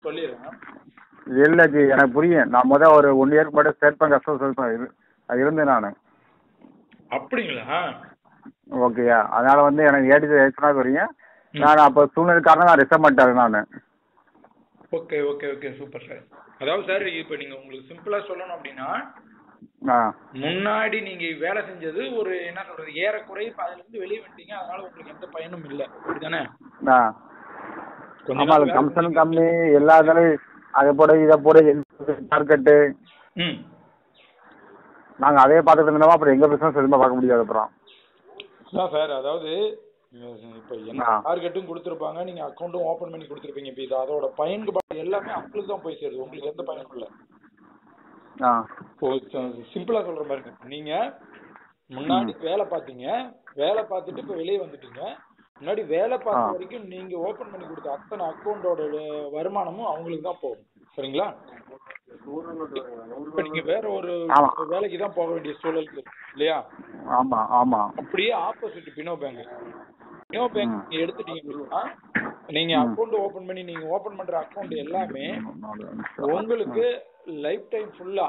சொல்லிடுறேன் இல்லை ஜி எனக்கு புரியும் நான் முதல் ஒரு ஒன் இயர்க்கு முன்னாடி ஸ்டேட் பேங்க் கஸ்டமர் இரு இருந்தேன் நான் அப்படிங்களா ஓகேயா அதனால வந்து எனக்கு ஏடிசி ஏற்கனவே தெரியும் நான் அப்போ சூழ்நிலை காரணம் நான் ரிசர்வ் பண்ணிட்டேன் நான் okay okay okay super sir அதாவது சார் இப்போ நீங்க உங்களுக்கு சிம்பிளா சொல்லணும் அப்படின்னா ஆ முன்னாடி நீங்க வேலை செஞ்சது ஒரு என்ன சொல்றது ஏறக்குறைய இப்ப அதுல இருந்து வெளியே வந்துட்டீங்க அதனால உங்களுக்கு எந்த பயனும் இல்ல அப்படிதானே ஆ கொஞ்ச ஆமாம் நாள் அது வேலை கமிஷனும் கம்மி எல்லா இதுலையும் அதை போட இதை போட மார்க்கெட்டு ம் நாங்கள் அதே பார்த்துட்டு இருந்தோம் அப்புறம் எங்கள் பிஸ்னஸ் எதுவுமே பார்க்க முடியாது அப்புறம் அதான் சார் அதாவது இப்போ என்ன ஆ. டார்கெட்டும் கொடுத்துருப்பாங்க நீங்க அக்கௌண்ட்டும் ஓபன் பண்ணி கொடுத்துருப்பீங்க இப்போ இது அதோட பயன்பாடு எல்லாமே அவங்களுக்கு தான் போய் சேருது உங்களுக்கு எந்த பயனும் இல்லை ஆ இப்போ சிம்பிளா சொல்ற மாதிரி இருக்கு நீங்க முன்னாடி வேலை பார்த்தீங்க வேலை பார்த்துட்டு இப்போ வெளியே வந்துட்டீங்க முன்னாடி வேலை பார்த்த ஆ. வரைக்கும் நீங்க ஓபன் பண்ணி கொடுத்த அத்தனை அக்கௌண்டோட வருமானமும் அவங்களுக்கு தான் போகும் சரிங்களா இப்போ நீங்க வேற ஒரு ஆமா. வேலைக்கு தான் போக வேண்டிய சூழல் இருக்கு இல்லையா ஆமாம் ஆமாம் அப்படியே opposite Fino bank Fino bank ம். நீங்க எடுத்துட்டீங்க அப்படின்னா நீங்க ம். அக்கௌண்ட் ஓபன் பண்ணி நீங்க ஓபன் பண்ற அக்கௌண்ட் எல்லாமே உங்களுக்கு லைஃப் டைம் ஃபுல்லா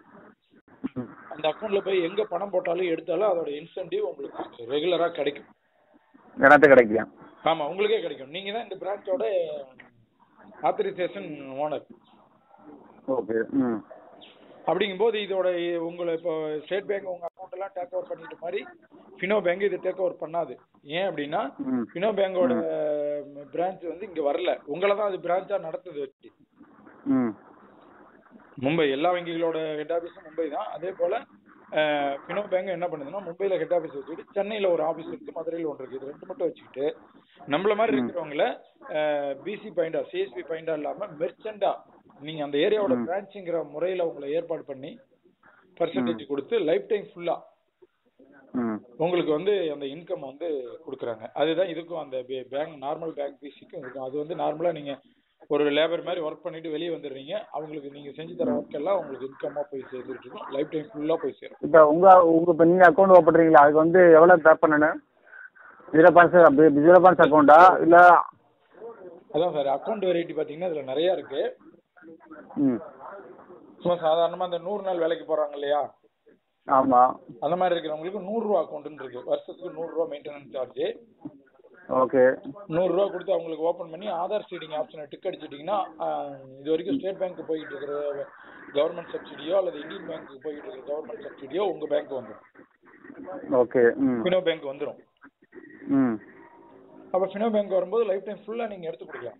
அந்த அக்கௌண்ட்ல போய் எங்க பணம் போட்டாலும் எடுத்தாலும் அதோட இன்சென்டிவ் உங்களுக்கு ரெகுலரா கிடைக்கும் எனக்கு கிடைக்கும் ஆமா உங்களுக்கே கிடைக்கும் நீங்க தான் இந்த பிரான்ச்சோட ஆத்தரைசேஷன் ஓனர் ஓகே ம் அப்படிங்கும்போது இதோட உங்களை இப்போ ஸ்டேட் பேங்க் உங்க அக்கௌண்ட் எல்லாம் டேக் ஓவர் பண்ணிட்டு மாதிரி ஃபினோ பேங்க் இது டேக் ஓவர் பண்ணாது ஏன் அப்படின்னா ம் ஃபினோ பேங்கோட பிரான்ச் வந்து இங்க வரல உங்களை தான் அது பிரான்ச்சா நடத்துது வச்சு ம் மும்பை எல்லா வங்கிகளோட ஹெட் ஆபீஸும் மும்பை தான் அதே போல அஹ், ஃபினோ பேங்க் என்ன பண்ணுதுன்னா மும்பைல ஹெட் ஆபீஸ் வச்சுக்கிட்டு சென்னையில ஒரு ஆபீஸ் இருக்கு மதுரையில ஒன்று இருக்கு இது ரெண்டு மட்டும் வச்சுக்கிட்டு நம்மள மாதிரி இருக்கிறவங்கள பிசி பாயிண்டா சிஎஸ்பி பாயிண்டா இல்லாம மெர்ச்சண்டா நீங்க அந்த ஏரியாவோட ம். பிரான்ச்சுங்கிற முறையில உங்களை ஏற்பாடு பண்ணி பர்சன்டேஜ் கொடுத்து லைஃப் டைம் ஃபுல்லா ம் உங்களுக்கு வந்து அந்த இன்கம் வந்து கொடுக்குறாங்க அதுதான் இதுக்கும் அந்த பேங்க் நார்மல் பேங்க் பிசிக்கும் இருக்கும் அது வந்து நார்மலா நீங்க ஒரு லேபர் மாதிரி ஒர்க் பண்ணிட்டு வெளியே வந்துடுறீங்க அவங்களுக்கு நீங்க செஞ்சு தர ஒர்க் எல்லாம் உங்களுக்கு இன்கமா போய் சேர்ந்துட்டு இருக்கும் லைஃப் டைம் ஃபுல்லா போய் சேரும் இப்போ உங்கள் உங்கள் இப்போ நீங்கள் அக்கௌண்ட் ஓப்பன் பண்ணுறீங்களா அதுக்கு வந்து எவ்வளோ பே பண்ணணும் ஜீரோ பாயிண்ட்ஸ் ஜீரோ பாயிண்ட்ஸ் அக்கௌண்ட்டா இல்லை அதான் சார் அக்கௌண்ட் வெரைட்டி பாத்தீங்கன்னா இதுல நிறைய இருக்கு ம் சும்மா சாதாரணமா அந்த நூறு நாள் வேலைக்கு போறாங்க இல்லையா ஆமாம் அந்த மாதிரி இருக்கிறவங்களுக்கு நூறு ரூபா அக்கௌண்ட் இருக்கு வருஷத்துக்கு நூறு ரூபா மெயின்டெனன்ஸ் சார்ஜ் ஓகே நூறு ரூபா கொடுத்து அவங்களுக்கு ஓபன் பண்ணி ஆதார் சீடிங் ஆப்ஷனை டிக் அடிச்சிட்டிங்கன்னா ஆஹ், இது வரைக்கும் ஸ்டேட் பேங்க் போயிட்டு இருக்கிற கவர்மெண்ட் சப்சிடியோ அல்லது இந்தியன் பேங்க்கு போயிட்டு இருக்கிற கவர்மெண்ட் சப்சிடியோ உங்க பேங்க் வந்துடும் ஓகே ம் ஃபினோ பேங்க் வந்துடும் ம் அப்ப ஃபினோ பேங்க் வரும்போது லைஃப் டைம் ஃபுல்லா நீங்க எடுத்து கொடுக்கலாம்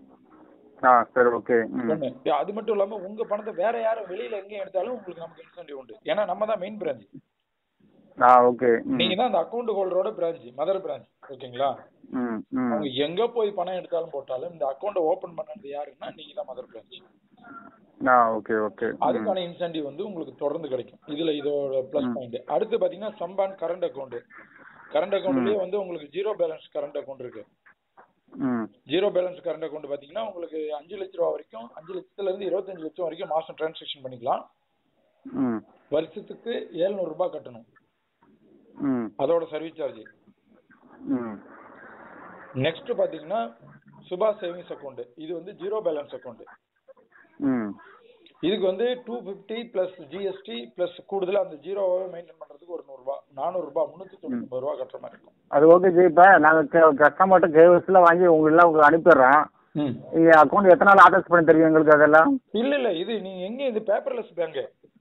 ஆ சரி ஓகே ம் ஒண்ணு அது மட்டும் இல்லாம உங்க பணத்தை வேற யாரும் வெளியில எங்க எடுத்தாலும் உங்களுக்கு நமக்கு இன்சென்டிவ் உண்டு ஏன்னா நம்ம தான் மெயின் பிரான்ச் ஆ ஓகே ம் நீங்க தான் அந்த அக்கௌண்ட் ஹோல்டரோட பிரான்ச் மதர் பிரான்ச் ஓகேங்களா ம் ம் அவங்க எங்க போய் பணம் எடுத்தாலும் போட்டாலும் இந்த அக்கௌண்ட்டை ஓபன் பண்ணது யாருன்னா நீங்க தான் மதர் பிரான்ச் ஆ ஓகே ஓகே ம் அதுக்கான இன்சென்டிவ் வந்து உங்களுக்கு தொடர்ந்து கிடைக்கும் இதுல இதோட ப்ளஸ் பாயிண்ட் அடுத்து பாத்தீங்கன்னா சம்பான் கரண்ட் அக்கௌண்ட் கரண்ட் அக்கௌண்ட்லயே வந்து உங்களுக்கு ஜீரோ பேலன்ஸ் கரண்ட் அக்கௌண்ட் இருக்கு ம் ஜீரோ பேலன்ஸ் கரண்ட் அக்கௌண்ட் பாத்தீங்கன்னா உங்களுக்கு அஞ்சு லட்ச ரூபா வரைக்கும் அஞ்சு லட்சத்துல இருந்து இருபத்தஞ்சு லட்சம் வரைக்கும் மாசம் டிரான்சாக்ஷன் பண்ணிக்கலாம் ம் வருஷத்துக்கு 700 ரூபாய் கட்டணும் ம் அதோட சர்வீஸ் சார்ஜ் ம் நெக்ஸ்ட் பாத்தீங்கன்னா சுபா சேவிங்ஸ் அக்கௌண்ட் இது வந்து ஜீரோ பேலன்ஸ் அக்கௌண்ட் ம் இதுக்கு வந்து two fifty plus GST plus கூடுதலா அந்த ஜீரோவை மெயின்டைன் பண்றதுக்கு ஒரு நூறுரூபா நானூறுரூபா முந்நூற்றி தொண்ணூறு ரூபா கட்டுற மாதிரி இருக்கும் அது ஓகே ஜி இப்போ நாங்கள் கஸ்டமர்கிட்ட கேஒய்சியில் வாங்கி உங்களெல்லாம் உங்களுக்கு அனுப்பிடுறோம் நீங்கள் அக்கௌண்ட் எத்தனை நாள் ஆதர்ஸ் பண்ணி தருவீங்க எங்களுக்கு அதெல்லாம் இல்ல இல்ல இது நீங்க எங்க இது பேப்பர்லெஸ் பேங்க்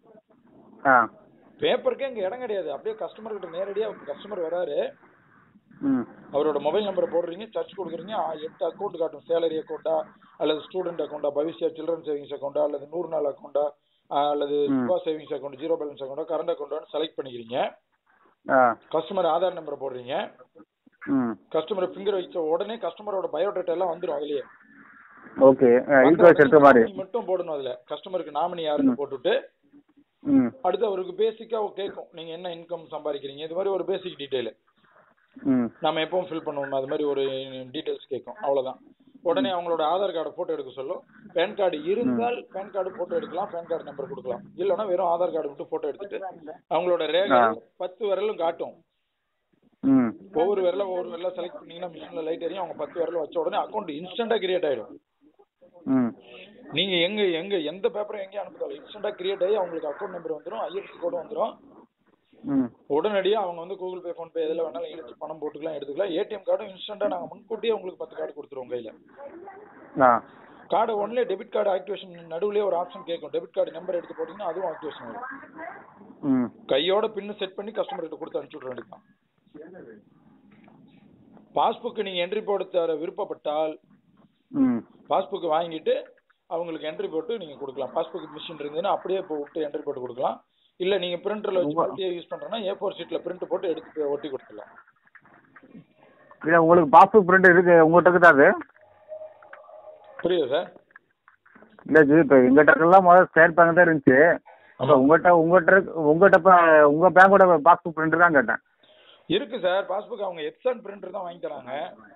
ஆ பேப்பருக்கே இங்க இடம் கிடையாது அப்படியே கஸ்டமர் கிட்ட நேரடியா கஸ்டமர் வராரு ம் அவரோட மொபைல் நம்பரை போடுறீங்க சர்ச் கொடுக்குறீங்க ஆ, எட்டு அக்கௌண்ட் காட்டும் சேலரி அக்கௌண்ட்டா அல்லது ஸ்டூடெண்ட் அக்கௌண்ட்டா பவிஷ்யா சில்ட்ரன் சேவிங்ஸ் அக்கௌண்ட்டா அல்லது நூறு நாள் அக்கௌண்ட்டா அல்லது ம். Subha savings account zero balance அக்கௌண்ட்டா கரண்ட் அக்கௌண்ட்டான்னு செலக்ட் பண்ணிக்கிறீங்க ஆ கஸ்டமர் ஆதார் நம்பரை போடுறீங்க ம் கஸ்டமர் ஃபிங்கர் வச்ச உடனே கஸ்டமரோட பயோடேட்டா எல்லாம் வந்துரும் அதுலயே ஓகே இன்ட்ரெஸ்ட் எடுத்த மாதிரி நாமினி மட்டும் போடணும் அதுல கஸ்டமருக்கு நாமினி யாருன்னு போட்டுட்டு ம் அடுத்து அவருக்கு பேசிக்கா கேட்கும் நீங்க என்ன இன்கம் சம்பாதிக்கிறீங்க இது மாதிரி ஒரு பேசிக் டீடைல் ம் நம்ம எப்பவும் ஃபில் பண்ணுவோம் அது மாதிரி ஒரு டீடைல்ஸ் கேட்கும் அவ்வளவுதான் உடனே அவங்களோட ஆதார் கார்டை போட்டோ எடுக்க சொல்லும் பேன் கார்டு இருந்தால் பேன் கார்டு போட்டோ எடுக்கலாம் பேன் கார்டு நம்பர் கொடுக்கலாம் இல்லைன்னா வெறும் ஆதார் கார்டு மட்டும் போட்டோ எடுத்துட்டு அவங்களோட ரேகை ஆ. பத்து விரலும் காட்டும் ம் ஒவ்வொரு விரல ஒவ்வொரு விரல செலக்ட் பண்ணீங்கன்னா மிஷின்ல லைட் எரியும் அவங்க பத்து விரல வச்ச உடனே அக்கௌண்ட் இன்ஸ்டன்டா கிரியேட் ஆயிடும் ம் நீங்க எங்க எங்க எந்த பேப்பரும் எங்க அனுப்புதாலும் இன்ஸ்டன்டா கிரியேட் ஆகி அவங்களுக்கு அக்கௌண்ட் நம்பர் வந்துரும் ஐஎஃப்சி கோடும் வந்துரும் ம் உடனடியா அவங்க வந்து கூகுள் பே ஃபோன் பே எதுல வேணாலும் இழுத்து பணம் போட்டுக்கலாம் எடுத்துக்கலாம் ஏடிஎம் கார்டும் இன்ஸ்டன்டா நாங்க முன்கூட்டியே உங்களுக்கு பத்து கார்டு கொடுத்துருவோம் கையில ஆ card only debit card activation நடுவுலயே ஒரு ஆப்ஷன் கேட்கும் டெபிட் கார்டு நம்பர் எடுத்து போட்டீங்கன்னா அதுவும் ஆக்டிவேஷன் ஆகும் ம் கையோட பின்னு செட் பண்ணி கஸ்டமர் கிட்ட கொடுத்து அனுப்பிச்சு விட வேண்டியதுதான் பாஸ்புக் நீங்க என்ட்ரி போட தர விருப்பப்பட்டால் ம் பாஸ்புக் வாங்கிட்டு அவங்களுக்கு என்ட்ரி போட்டு நீங்க கொடுக்கலாம் பாஸ்புக் மிஷின் இருந்ததுன்னா அப்படியே இப்போ விட்டு என்ட்ரி போட்டு கொடுக்கலாம் இல்ல நீங்க பிரிண்டர்ல வச்சு மல்டியா யூஸ் பண்றேன்னா ஏ ஃபோர் ஷீட்ல பிரிண்ட் போட்டு எடுத்து போய் ஒட்டி கொடுத்துடலாம் இல்லை உங்களுக்கு பாஸ்புக் பிரிண்ட் இருக்கு உங்கள்கிட்ட இருக்குதா அது புரியுது சார் இல்லை ஜி இப்போ எங்கிட்ட எல்லாம் முதல்ல ஸ்டேட் பேங்க் தான் இருந்துச்சு அப்போ உங்கள்கிட்ட உங்கள்கிட்ட இருக்கு உங்கள்கிட்ட இப்போ உங்கள் பேங்கோட பாஸ்புக் பிரிண்ட் தான் கேட்டேன் இருக்கு சார் பாஸ்புக் அவங்க எப்சன் பிரிண்டர் தான் வாங்கி தராங்க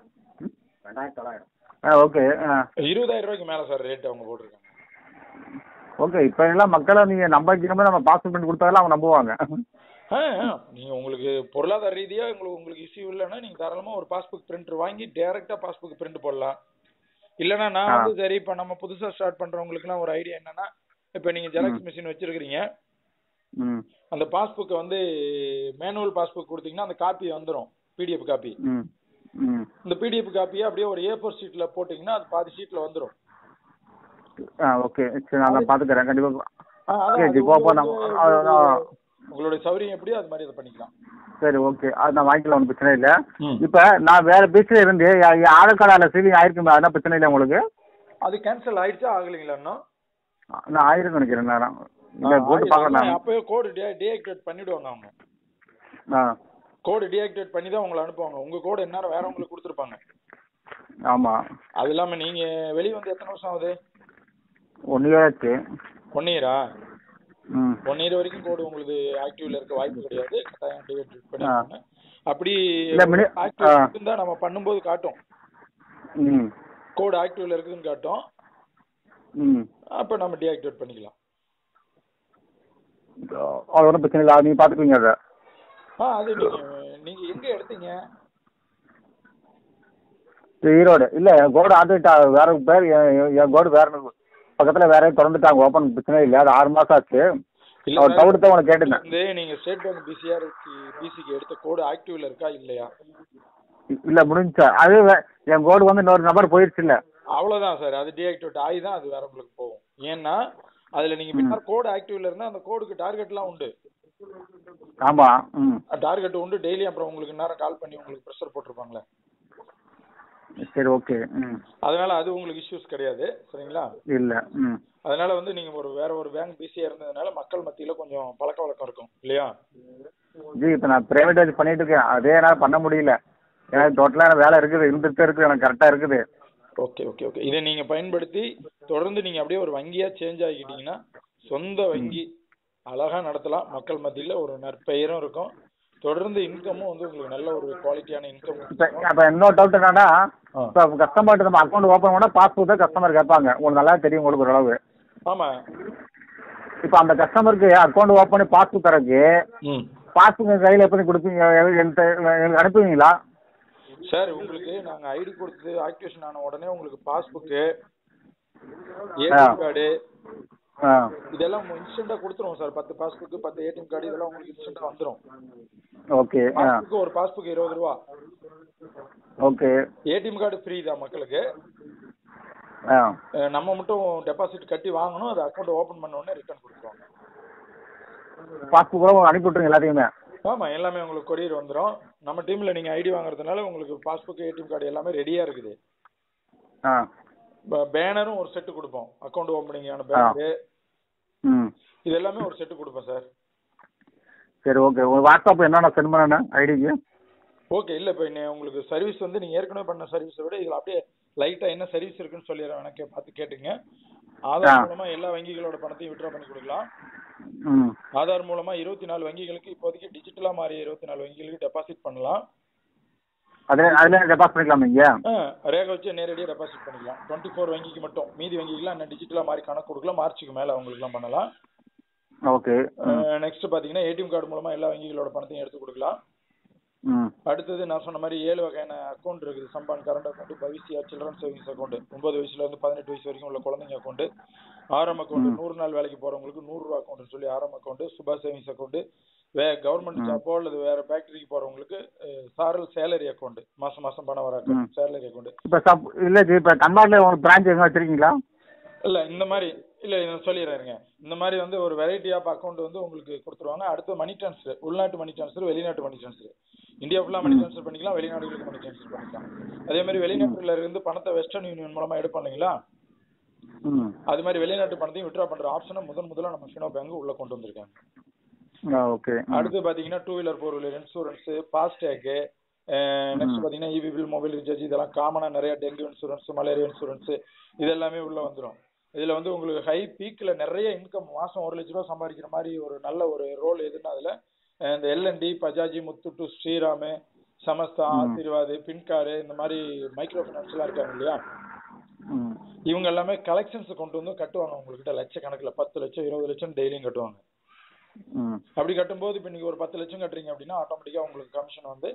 ஆ ஓகே ஆ இருபதாயிரம் ரூபாய்க்கு மேல சார் ரேட் அவங்க போட்டிருக்காங்க ஓகே இப்போ எல்லாம் மக்களை நீங்கள் நம்ப வைக்கணுமே நம்ம பாஸ்புக் பிரிண்ட் கொடுத்தாலும் அவங்க நம்புவாங்க ஆ, ஆ. நீங்க உங்களுக்கு பொருளாதார ரீதியா உங்களுக்கு உங்களுக்கு இஷ்யூ இல்லைன்னா நீங்க தாராளமா ஒரு பாஸ்புக் பிரிண்டர் வாங்கி டைரக்டா பாஸ்புக் பிரிண்ட் போடலாம் இல்லைன்னா நான் ஆ. வந்து சரி இப்ப நம்ம புதுசா ஸ்டார்ட் பண்றவங்களுக்குலாம் ஒரு ஐடியா என்னன்னா இப்ப நீங்க ஜெராக்ஸ் மிஷின் வச்சிருக்கீங்க ம் அந்த பாஸ்புக்கை வந்து மேனுவல் பாஸ்புக் கொடுத்தீங்கன்னா அந்த காப்பி வந்துரும் பிடிஎஃப் காப்பி ம் ம் இந்த பிடிஎஃப் காப்பியை அப்படியே ஒரு ஏ ஃபோர் ஷீட்ல போட்டீங்கன்னா அது பாதி ஷீட்ல வந்துரும் ஆ ஓகே சரி நான் பார்த்துக்கிறேன் கண்டிப்பாக ஆ, அதான் சரி, அது இப்போ அப்போ நம்ம- உங்களுக்கு- அது நான் உங்களுடைய சௌகரியம் எப்படியோ அது மாதிரி அதை பண்ணிக்கலாம் சரி ஓகே அது நான் வாங்கிக்கலாம் ஒன்றும் பிரச்சனை இல்லை ம். இப்போ நான் வேற பீச்சில் இருந்து என் என் ஆதார் கார்டு அதில் சீலிங் ஆயிருக்குமே அதெல்லாம் பிரச்சனை இல்லை உங்களுக்கு அது கேன்சல் ஆயிடுச்சா ஆகலைங்களா இன்னும் நான் ஆயிரம் நினைக்கிறேன் நான் இல்லை ஆ, போட்டு ஆயிடும். பார்க்குறேன் நான் அப்பவே கோடு டீஆக்டிவேட் பண்ணிடுவாங்க அவங்க ஆ கோடு டீஆக்டிவேட் பண்ணி தான் உங்களை அனுப்புவாங்க உங்க கோடு என்ன வேற உங்களுக்கு கொடுத்துருப்பாங்க ஆமாம் அது இல்லாம நீங்க வெளிய வந்து எத்தனை வருஷம் ஆகுது ஒன் இயர் ஆச்சு ஒன் இயரா ம் ஒன் இயர் வரைக்கும் கோடு உங்களுக்கு ஆக்டிவ்ல இருக்க வாய்ப்பு கிடையாது கட்டாயம் டீஆக்டிவேட் பண்ணிடுவாங்க அப்படி இல்ல, mini- ஆக்டிவ் ஆ. இருந்தா நம்ம பண்ணும்போது காட்டும் ம் கோடு ஆக்டிவ்ல இருக்குதுன்னு காட்டும் ம் அப்ப நம்ம டீஆக்டிவேட் பண்ணிக்கலாம் அது ஒன்றும் பிரச்சனை இல்லை நீங்கள் பார்த்துக்குவீங்க அதை ஆ அது நீங்க நீங்க எங்க எடுத்தீங்க இது ஈரோடு இல்லை என் கோடு ஆல்ரெடி வேற பேர் என் என் என் கோடு வேற பக்கத்தில் வேற திறந்துட்டாங்க ஓப்பன் பிரச்சனை இல்லை அது ஆறு மாதம் ஆச்சு இல்ல அவர் சார், தவிர்த்து தான் உனக்கு கேட்டுருந்தேன் வந்து நீங்க ஸ்டேட் பேங்க் பிசிஆர் பிசிக்கு எடுத்த கோடு ஆக்டிவ்ல இருக்கா இல்லையா இல்லை முடிஞ்சா அது வே- என் கோடு வந்து இன்னொரு நம்பர் போயிடுச்சு இல்லை அவ்வளவுதான் சார் அது டீஆக்டிவேட் ஆகி தான் அது வேற உங்களுக்கு போகும் ஏன்னா அதுல நீங்க பின்னர் கோடு ஆக்டிவ்ல இருந்தா அந்த கோடுக்கு டார்கெட்லாம் உண்டு ஆமாம் ம் டார்கெட் உண்டு டெய்லி அப்புறம் உங்களுக்கு நேரம் கால் பண்ணி உங்களுக்கு ப்ரெஷர் போட்டிருப்பாங்களே சரி ஓகே ம் அதனால அது உங்களுக்கு இஷ்யூஸ் கிடையாது சரிங்களா இல்லை ம் அதனால வந்து நீங்க ஒரு வேற ஒரு பேங்க் பிஸியா இருந்ததுனால மக்கள் மத்தியில கொஞ்சம் பழக்க வழக்கம் இருக்கும் இல்லையா ஜி இப்போ நான் ப்ரைவேட் வேலை பண்ணிட்டு இருக்கேன் அதே என்னால் பண்ண முடியல எனக்கு டோட்டலாக வேலை இருக்குது இருந்துகிட்டே இருக்குது எனக்கு கரெக்டாக இருக்குது ஓகே ஓகே ஓகே இதை நீங்க பயன்படுத்தி தொடர்ந்து நீங்க அப்படியே ஒரு வங்கியா சேஞ்ச் ஆகிக்கிட்டீங்கன்னா சொந்த வங்கி அழகா நடத்தலாம் மக்கள் மத்தியில ஒரு நற்பெயரும் இருக்கும் தொடர்ந்து இன்கமும் வந்து உங்களுக்கு நல்ல ஒரு குவாலிட்டியான இன்கம் இப்போ அப்போ இன்னொரு டவுட் என்னன்னா இப்போ கஸ்டமர்கிட்ட நம்ம அக்கௌண்ட் ஓப்பன் பண்ணால் பாஸ்புக் தான் கஸ்டமர் கேட்பாங்க உங்களுக்கு நல்லா தெரியும் உங்களுக்கு ஓரளவு ஆமா இப்போ அந்த கஸ்டமருக்கு அக்கௌண்ட் ஓப்பன் பண்ணி பாஸ்புக் தரக்கு ம் பாஸ்புக் கையில் எப்படி கொடுப்பீங்க எங்களுக்கு எங்களுக்கு அனுப்புவீங்களா சார் உங்களுக்கு நாங்க ஐடி கொடுத்து ஆக்டிவேஷன் ஆன உடனே உங்களுக்கு பாஸ்புக்கு ஆ. ஏடிஎம் கார்டு ஆ இதெல்லாம் இன்ஸ்டன்டா கொடுத்துருவோம் சார் பத்து பாஸ்புக் பத்து ஏடிஎம் கார்டு இதெல்லாம் உங்களுக்கு இன்ஸ்டன்டா வந்துரும் ஓகே ஆ பாஸ்புக் ஒரு பாஸ்புக் இருபது ரூபா ஓகே ஏடிஎம் கார்டு ஃப்ரீ தான் மக்களுக்கு ஆ அஹ் நம்ம மட்டும் டெபாசிட் கட்டி வாங்கணும் அது அக்கௌண்ட் ஓபன் பண்ண உடனே ரிட்டர்ன் கொடுத்துருவாங்க பாஸ்புக் கூட உங்களுக்கு அனுப்பி விட்ருங்க எல்லாத்தையுமே ஆமா எல்லாமே உங்களுக்கு கொரியர் வந்துரும் நம்ம டீம்ல நீங்க ஐடி வாங்குறதுனால உங்களுக்கு பாஸ்புக் ஏடிஎம் கார்டு எல்லாமே ரெடியா இருக்குது ஆ பேனரும் ஒரு செட்டு கொடுப்போம் அக்கௌண்ட் ஓப்பனிங்கான பேனர் ம் இது எல்லாமே ஒரு செட்டு கொடுப்போம் சார் சரி ஓகே உங்கள் வாட்ஸ்அப் என்னென்ன சென்ட் பண்ணேன் ஐடிக்கு ஓகே இல்ல இப்போ இன்னை உங்களுக்கு சர்வீஸ் வந்து நீங்க ஏற்கனவே பண்ண சர்வீஸை விட இதுல அப்படியே லைட்டா என்ன சர்வீஸ் இருக்குன்னு சொல்லிடுறேன் எனக்கு பார்த்து கேட்டுங்க ஆதார் ஆ. மூலமா எல்லா வங்கிகளோட பணத்தையும் விட்ரா பண்ணி கொடுக்கலாம் ம் ஆதார் மூலமா இருபத்தி நாலு வங்கிகளுக்கு இப்போதைக்கு டிஜிட்டலா மாறிய இருபத்தி நாலு வங்கிகளுக்கு டெபாசிட் பண்ணலாம் அதில் அதில் டெபாசிட் பண்ணிக்கலாம் நீங்கள் ஆ, ரேகை வச்சு நேரடியாக டெபாசிட் பண்ணிக்கலாம் டுவெண்ட்டி ஃபோர் வங்கிக்கு மட்டும் மீதி வங்கிக்கெல்லாம் என்ன டிஜிட்டலா மாறி கணக்கு கொடுக்கலாம் மார்ச்சுக்கு மேல அவங்களுக்குலாம் பண்ணலாம் ஓகே நெக்ஸ்ட் பாத்தீங்கன்னா ஏடிஎம் கார்டு மூலமா எல்லா வங்கிகளோட பணத்தையும் எடுத்து கொடுக்கலாம் ம் அடுத்தது நான் சொன்ன மாதிரி ஏழு வகையான அக்கௌண்ட் இருக்குது சம்பான் current account Bhavishya children savings account ஒன்பது வயசுல இருந்து பதினெட்டு வயசு வரைக்கும் உள்ள குழந்தைங்க அக்கௌண்ட் ஆரம் அக்கௌண்ட் நூறு நாள் வேலைக்கு போறவங்களுக்கு நூறு ரூபா அக்கௌண்ட் சொல்லி ஆரம் அக்கௌண்ட் சுபா சேவிங்ஸ் அக்கௌண்ட் வே கவர்மெண்ட் ஜாப்போ அல்லது வேற ஃபேக்டரிக்கு போறவங்களுக்கு அஹ், சாரல் சேலரி அக்கௌண்ட் மாசம் மாசம் பணம் வர அக்கௌண்ட் சேலரி அக்கௌண்ட் இப்போ சப் இல்லை ஜி இப்போ தமிழ்நாட்டில் உங்களுக்கு பிரான்ச் எங்கே வச்சிருக்கீங்களா இல்ல இந்த மாதிரி இல்ல நான் சொல்லிடுறேன் இருங்க. இந்த மாதிரி வந்து ஒரு வெரைட்டி ஆஃப் அக்கௌண்ட் வந்து உங்களுக்கு கொடுத்துருவாங்க அடுத்து மணி ட்ரான்ஸ்ஃபர் உள்நாட்டு மணி ட்ரான்ஸ்ஃபர் வெளிநாட்டு மணி ட்ரான்ஸ்ஃபர் இந்தியா ஃபுல்லா மணி ட்ரான்ஸ்ஃபர் பண்ணிக்கலாம் வெளிநாடுகளுக்கு மணி ட்ரான்ஸ்ஃபர் பண்ணிக்கலாம் அதே மாதிரி வெளிநாட்டுல இருந்து பணத்தை வெஸ்டர்ன் யூனியன் மூலமா எடுப்போம் இல்லைங்களா ம் அது மாதிரி வெளிநாட்டு பணத்தையும் விட்ரா பண்ற ஆப்ஷனை முதன் முதல்ல நம்ம ஃபினோ பேங்க் உள்ள கொண்டு வந்திருக்காங்க ஆ ஓகே அடுத்து பாத்தீங்கன்னா two wheeler four wheeler insurance FASTag next பாத்தீங்கன்னா இவி பில் மொபைல் ரீசார்ஜ் இதெல்லாம் காமனா நிறைய டெங்கு இன்சூரன்ஸ் மலேரியா இன்சூரன்ஸ் இது எல்லாமே உள்ள வந்துரும் இதுல வந்து உங்களுக்கு ஹை பீக்ல நிறைய இன்கம் மாசம் ஒரு லட்ச ரூபா சம்பாதிக்கிற மாதிரி ஒரு நல்ல ஒரு ரோல் எதுன்னா அதுல அஹ் இந்த எல்என்டி பஜாஜி முத்துட்டு ஸ்ரீராமு சமஸ்தா ஆசீர்வாத் பின்காரு இந்த மாதிரி மைக்ரோ ஃபினான்ஸ் எல்லாம் இருக்காங்க இல்லையா ம் இவங்க எல்லாமே கலெக்ஷன்ஸ் கொண்டு வந்து கட்டுவாங்க உங்ககிட்ட லட்சக்கணக்குல பத்து லட்சம் இருபது லட்சம் டெய்லியும் கட்டுவாங்க ம் அப்படி கட்டும்போது இப்போ நீங்க ஒரு பத்து லட்சம் கட்டுறீங்க அப்படின்னா ஆட்டோமேட்டிக்கா உங்களுக்கு கமிஷன் வந்து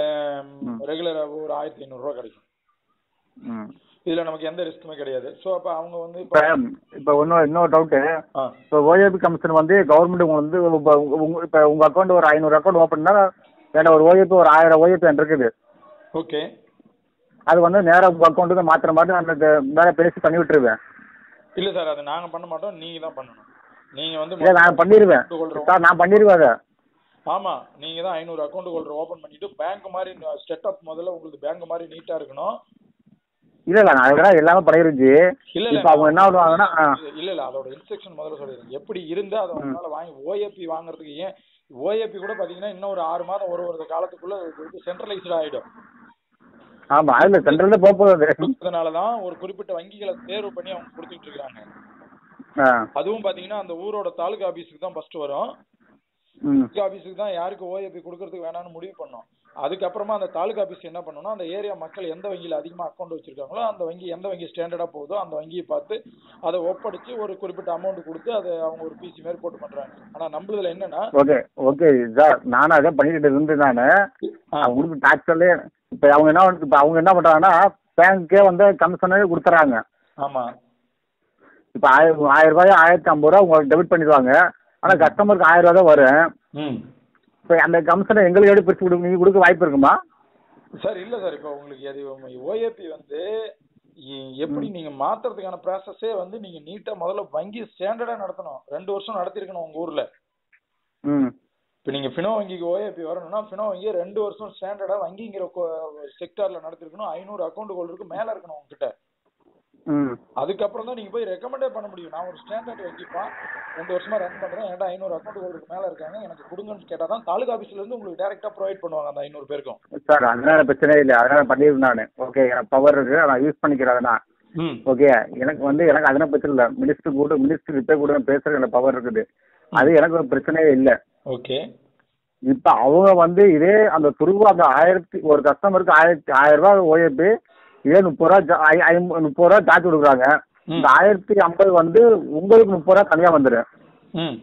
ரெகுலரா ஒரு ஆயிரத்தி ஐநூறு ரூபா கிடைக்கும் ம் இதுல நமக்கு எந்த ரிஸ்க்குமே கிடையாது சோ அப்ப அவங்க வந்து இப்போ இப்போ இப்போ இன்னும் இன்னொரு டவுட்டு ஆ, இப்போ ஓஏபி கமிஷன் வந்து கவர்மெண்ட் உங்களுக்கு வந்து இப்போ உங்க இப்போ உங்கள் அக்கௌண்ட் ஒரு ஐநூறு அக்கௌண்ட் ஓப்பன்னா வேண்டாம் ஒரு ஓஏபி ஒரு ஆயிரம் ஓஏபி இருக்குது ஓகே அது வந்து நேராக உங்கள் அக்கௌண்ட்டுக்கு மாற்றுற மாதிரி நான் இந்த மேலே பேசி பண்ணி விட்டுருவேன் இல்ல சார் அது நாங்க பண்ண மாட்டோம் நீங்க தான் பண்ணணும் நீங்க வந்து இல்லை நான் பண்ணிடுவேன் account holder- சார் நான் பண்ணிடுவேன் அதை ஆமா நீங்க தான் ஐநூறு அக்கௌண்ட் ஹோல்டர் ஓபன் பண்ணிட்டு பேங்க் மாதிரி செட்டப் முதல்ல உங்களுக்கு பேங்க் மாதிரி நீட்டா இருக்கணும் இல்லை இல்லை நான் அதெல்லாம் எல்லாமே பண்ணிருந்துச்சு இல்ல இல்ல இப்போ அவங்க என்ன பண்ணுவாங்கன்னா ஆ இல்ல இல்ல அதோட இன்ஸ்ட்ரக்ஷன் முதல்ல சொல்லிடுறேன் எப்படி இருந்தா அதை உங்களால வாங்கி ஓஏபி வாங்குறதுக்கு ஏன் ஓஏபி கூட பாத்தீங்கன்னா இன்னும் ஒரு ஆறு மாதம் ஒரு வருட காலத்துக்குள்ள சென்ட்ரலைஸ்ட் ஆயிடும் ஆமாம் அதில் சென்ட்ரலில் போக போகுது அதனாலதான் ஒரு குறிப்பிட்ட வங்கிகளை தேர்வு பண்ணி அவங்க கொடுத்துட்டு இருக்காங்க ஆ அதுவும் பாத்தீங்கன்னா அந்த ஊரோட தாலுகா ஆபீஸுக்கு தான் ஃபர்ஸ்ட் வரும் ம் தாலுகா ஆபீஸுக்கு தான் யாருக்கு ஓஏபி கொடுக்கறதுக்கு வேணாம்னு முடிவு பண்ணோம் அதுக்கப்புறமா அந்த தாலுகா ஆபீஸ் என்ன பண்ணணும்னா அந்த ஏரியா மக்கள் எந்த வங்கியில அதிகமா அக்கௌண்ட் வச்சிருக்காங்களோ அந்த வங்கி எந்த வங்கி ஸ்டாண்டர்டா போகுதோ அந்த வங்கியை பார்த்து அதை ஒப்படைச்சு ஒரு குறிப்பிட்ட அமௌண்ட் கொடுத்து அதை அவங்க ஒரு பிசி மாதிரி போட்டு பண்றாங்க ஆனா நம்மளதுல என்னன்னா ஓகே ஓகே சார் நானும் அதை பண்ணிக்கிட்டு இருந்து நான் ஆ, அவங்களுக்கு டாக்ஸர்லே இப்போ அவங்க என்ன இப்போ அவங்க என்ன பண்ணுறாங்கன்னா பேங்க்கே வந்து கமிஷனே கொடுத்துறாங்க ஆமா இப்போ ஆயிரம் ஆயிரம் ரூபாய் ஆயிரத்தி ஐம்பது ரூபா உங்களுக்கு டெபிட் பண்ணிடுவாங்க ஆனால் கஸ்டமருக்கு ஆயிரம் ரூபா தான் வரும் ம் இப்போ அந்த கமிஷனை எங்களுக்கு எப்படி பிரித்து கொடுக்க நீங்கள் கொடுக்க வாய்ப்பு இருக்குமா சார் இல்ல சார் இப்போ உங்களுக்கு அது ஓஏபி வந்து இ- எப்படி நீங்க மாத்துறதுக்கான ப்ராசஸே வந்து நீங்க நீட்டா முதல்ல வங்கி ஸ்டாண்டர்டா நடத்தணும் ரெண்டு வருஷம் நடத்திருக்கணும் உங்க ஊர்ல ம் இப்போ நீங்க ஃபினோ வங்கிக்கு ஓஏபி வரணும்னா ஃபினோ வங்கி ரெண்டு வருஷம் ஸ்டாண்டர்டா வங்கிங்கிற செக்டார்ல நடத்திருக்கணும் ஐநூறு அக்கௌண்ட் ஹோல்டருக்கு மேல இருக்கணும் உங்ககிட்ட ம் அதுக்கப்புறம் தான் நீங்க போய் ரெக்கமெண்டே பண்ண முடியும் நான் ஒரு ஸ்டாண்டர்ட் வங்கிப்பா ரெண்டு வருஷமா ரன் பண்றேன் என்கிட்ட ஐநூறு அக்கௌண்ட் ஹோல்டருக்கு மேல இருக்காங்க எனக்கு கொடுங்கன்னு கேட்டா தான் தாலுகா ஆபீஸ்ல இருந்து உங்களுக்கு டைரக்டா ப்ரொவைட் பண்ணுவாங்க அந்த ஐநூறு பேருக்கும் சார் அதனால பிரச்சனை இல்லை அதனால பண்ணிடுவேன் நான் ஓகே எனக்கு பவர் இருக்குது நான் யூஸ் பண்ணிக்கிறேன் அதை நான் ம் ஓகே எனக்கு வந்து எனக்கு அதெல்லாம் பிரச்சனை இல்லை மினிஸ்டர் கூட மினிஸ்டர் ரிப்பே கூட பேசுகிற எனக்கு பவர் இருக்குது அது எனக்கு ஒரு பிரச்சனையே இல்லை ஓகே இப்போ அவங்க வந்து இதே அந்த துருவ அந்த ஆயிரத்தி ஒரு கஸ்டமருக்கு ஆயிரத்தி ஆயிரம் ரூபாய் ஓஏபி இதே முப்பது ரூபா ஜா- ஐ- ஐம்- முப்பது ரூபா சார்ஜ் கொடுக்குறாங்க இந்த ஆயிரத்தி ஐம்பது வந்து உங்களுக்கு முப்பது ரூபா தனியாக வந்துடும் ம்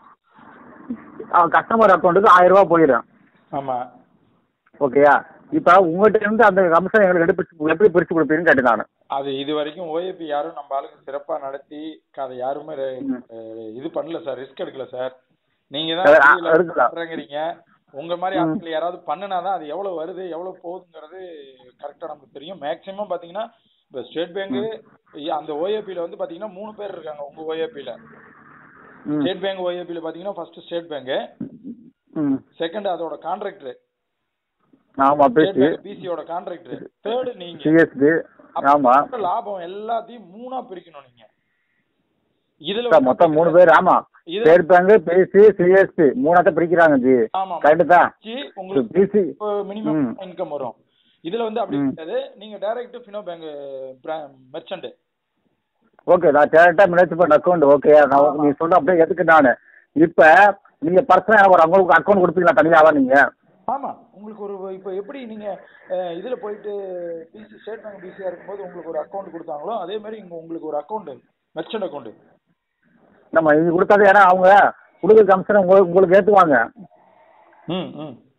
கஸ்டமர் அக்கௌண்ட்டுக்கு ஆயிரம் ரூபா போயிடும் ஆமா ஓகேயா இப்போ உங்கள்கிட்ட இருந்து அந்த கமிஷன் எங்களுக்கு எப்படி பிரிச்சு எப்படி பிரித்து கொடுப்பீங்கன்னு கேட்டேன் நான் அது இது வரைக்கும் ஓஏபி யாரும் நம்ம ஆளுங்க சிறப்பா நடத்தி அதை யாருமே ரெ- அஹ் இது பண்ணல சார் ரிஸ்க் எடுக்கல சார் நீங்க தான் அது, ஆ, வெளியில இருக்குதா? பண்றேங்கிறீங்க உங்க மாதிரி ஆட்கள் யாராவது பண்ணுனாதான் அது எவ்வளவு வருது எவ்வளவு போகுதுங்கிறது கரெக்டா நமக்கு தெரியும் மேக்சிமம் பாத்தீங்கன்னா இப்ப ஸ்டேட் பேங்க் அந்த ஓஏபில வந்து பாத்தீங்கன்னா மூணு பேர் இருக்காங்க உங்க ஓஏபில ம் ஸ்டேட் பேங்க் ஓஏபில பாத்தீங்கன்னா ஃபர்ஸ்ட் ஸ்டேட் பேங்க் ம் செகண்ட் அதோட கான்ட்ராக்டர் ஆமாம் ஸ்டேட் பேசி பேங்க் பிசியோட கான்ட்ராக்டர் தேர்டு நீங்க சிஎஸ்பி ஆமாம் அப்ப லாபம் எல்லாத்தையும் மூணா பிரிக்கணும் நீங்க இதுல சார் மொத்தம் மூணு பேர் ஆமாம் இது ஸ்டேட் பேங்க் பிசி சிஎஸ்பி மூணாத்த பிரிக்கிறாங்க ஜி ஆமா கரெக்டு தான் வச்சு உங்களுக்கு பிசி மினிமம் ம். இன்கம் வரும் இதுல வந்து அப்படி ம். கிடையாது நீங்க direct Fino bank merchant okay நான் டேரக்டாக மினிஸ்டர் அக்கௌண்ட் ஓகே நான் நீ சொல்ற அப்படியே எதுக்கு நான் இப்போ நீங்கள் பர்சனலாக எனக்கு ஒரு அக்கௌண்ட் அக்கௌண்ட் கொடுப்பீங்களா தனியாக நீங்கள் ஆமா உங்களுக்கு ஒரு இப்போ எப்படி நீங்க அஹ், இதுல போயிட்டு பிசி ஸ்டேட் பேங்க் பிசியா இருக்கும்போது உங்களுக்கு ஒரு அக்கௌண்ட் கொடுத்தாங்களோ அதே மாதிரி இங்க உங்களுக்கு ஒரு அக்கௌண்ட் மெர்ச்சன்ட் அக்கௌண்ட் நம்ம இது கொடுத்தாது ஏன்னா அவங்க கொடுக்குற கமிஷனை உங்களுக்கு உங்களுக்கு ஏற்றுவாங்க ம் ம்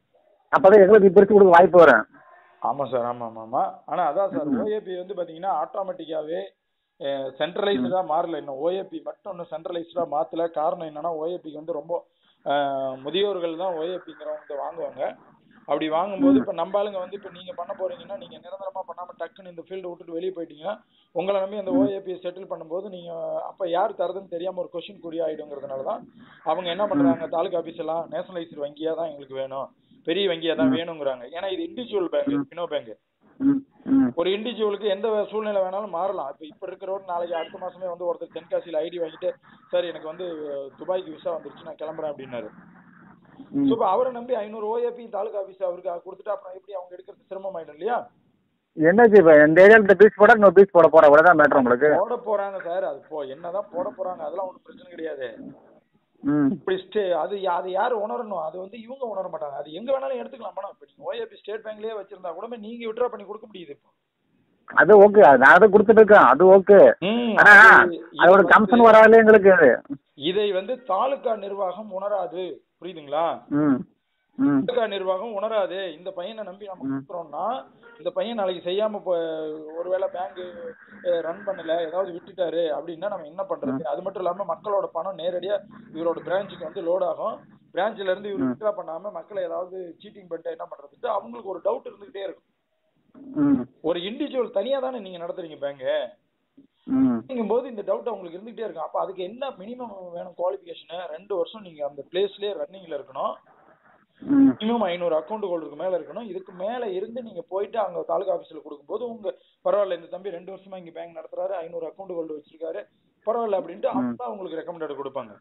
அப்பதான் எங்களுக்கு பிரிச்சு கொடுக்க வாய்ப்பு வரும் ஆமா சார் ஆமா ஆமா ஆமா ஆனா அதான் சார் ஓஏபி வந்து பாத்தீங்கன்னா ஆட்டோமேட்டிக்காவே சென்ட்ரலைஸ்டா மாறல இன்னும் ஓஏபி மட்டும் இன்னும் சென்ட்ரலைஸ்டா மாத்தல காரணம் என்னன்னா ஓஏபிக்கு வந்து ரொம்ப அஹ், முதியோர்கள் தான் ஓஏபிங்கிறவங்க வாங்குவாங்க அப்படி வாங்கும்போது இப்ப நம்ம ஆளுங்க வந்து இப்ப நீங்க பண்ண போறீங்கன்னா நீங்க நிரந்தரமா பண்ணாம டக்குன்னு இந்த ஃபீல்டு விட்டுட்டு வெளியே போயிட்டீங்கன்னா உங்களை நம்பி அந்த ஓஏபி செட்டில் பண்ணும்போது நீங்க அப்ப யார் தரதுன்னு தெரியாம ஒரு கொஸ்டின் குறி ஆயிடுங்கிறதுனால தான் அவங்க என்ன பண்றாங்க தாலுகா ஆபீஸ் எல்லாம் நேஷனலைஸ்டு வங்கியா தான் எங்களுக்கு வேணும் பெரிய வங்கியா தான் வேணுங்கிறாங்க ஏன்னா இது இண்டிவிஜுவல் பேங்க் பினோ பேங்க் ம் ம் ஒரு இண்டிவிஜுவலுக்கு எந்த சூழ்நிலை வேணாலும் மாறலாம் இப்போ இப்போ இருக்கிறவர் நாளைக்கு அடுத்த மாசமே வந்து ஒருத்தர் தென்காசியில் ஐடி வாங்கிட்டு சார் எனக்கு வந்து துபாய்க்கு விசா வந்துருச்சு நான் கிளம்புறேன் அப்படின்னாரு ம். ஸோ இப்போ அவரை நம்பி ஐநூறு ஓஏபி தாலுகா ஆஃபீஸ் அவருக்கு கொடுத்துட்டு அப்புறம் எப்படி அவங்க எடுக்கிறது சிரமமாயிடும் இல்லையா என்னாச்சு இப்போ இந்த ஏரியாவில் இந்த பீச் போட இன்னொரு பீச் போட போகிறேன் இவ்வளோதான் மேட்ரு உங்களுக்கு போட போறாங்க சார் அது போ என்னதான் போட போறாங்க அதெல்லாம் ஒன்றும் பிரச்சனை கிடையாது ம் இப்படி ஸ்டே அது யா- அது யார் உணரணும் அது வந்து இவங்க உணர மாட்டாங்க அது எங்க வேணாலும் எடுத்துக்கலாம் பணம் இப்போ நீங்க ஓஏபி ஸ்டேட் பேங்க்லயே வச்சிருந்தா கூட நீங்க விட்ரா பண்ணி கொடுக்க முடியுது இப்போ அது ஓகே நான் அதை கொடுத்துட்டு இருக்கேன் அது ஓகே ம், ஆனா அது- இது அதோட வந்து- கமிஷன் வராது எங்களுக்கு அது இதை வந்து தாலுகா நிர்வாகம் உணராது புரியுதுங்களா ம் ம் தாலுகா நிர்வாகம் உணராது இந்த பையனை நம்பி நம்ம கொடுக்குறோம்னா இந்த பையன் நாளைக்கு செய்யாம இப்போ ஒருவேளை பேங்க் ரன் பண்ணல ஏதாவது விட்டுட்டாரு அப்படின்னா நம்ம என்ன பண்றது அது மட்டும் இல்லாம மக்களோட பணம் நேரடியா இவரோட பிரான்ச்சுக்கு வந்து லோட் ஆகும் பிரான்ச்ல இருந்து இவர் வித்ரா பண்ணாம மக்களை ஏதாவது சீட்டிங் பண்ணிட்டு என்ன பண்றதுட்டு அவங்களுக்கு ஒரு டவுட் இருந்துகிட்டே இருக்கும் ம் ஒரு இண்டிவிஜுவல் தனியா தானே நீங்க நடத்துறீங்க பேங்க் ம் அப்படிங்கும்போது இந்த டவுட் அவங்களுக்கு இருந்துகிட்டே இருக்கும் அப்ப அதுக்கு என்ன மினிமம் வேணும் குவாலிஃபிகேஷன் ரெண்டு வருஷம் நீங்க அந்த பிளேஸ்லயே ரன்னிங்ல இருக்கணும் ம் மினிமம் ஐநூறு அக்கௌண்ட் ஹோல்டருக்கு மேல இருக்கணும் இதுக்கு மேல இருந்து நீங்க போயிட்டு அங்க தாலுகா ஆபீஸ்ல கொடுக்கும்போது உங்க பரவாயில்ல இந்த தம்பி ரெண்டு வருஷமா இங்க பேங்க் நடத்துறாரு ஐநூறு அக்கௌண்ட் ஹோல்டர் வச்சிருக்காரு பரவாயில்ல அப்படின்ட்டு அவங்க தான் உங்களுக்கு ரெக்கமெண்டட் கொடுப்பாங்க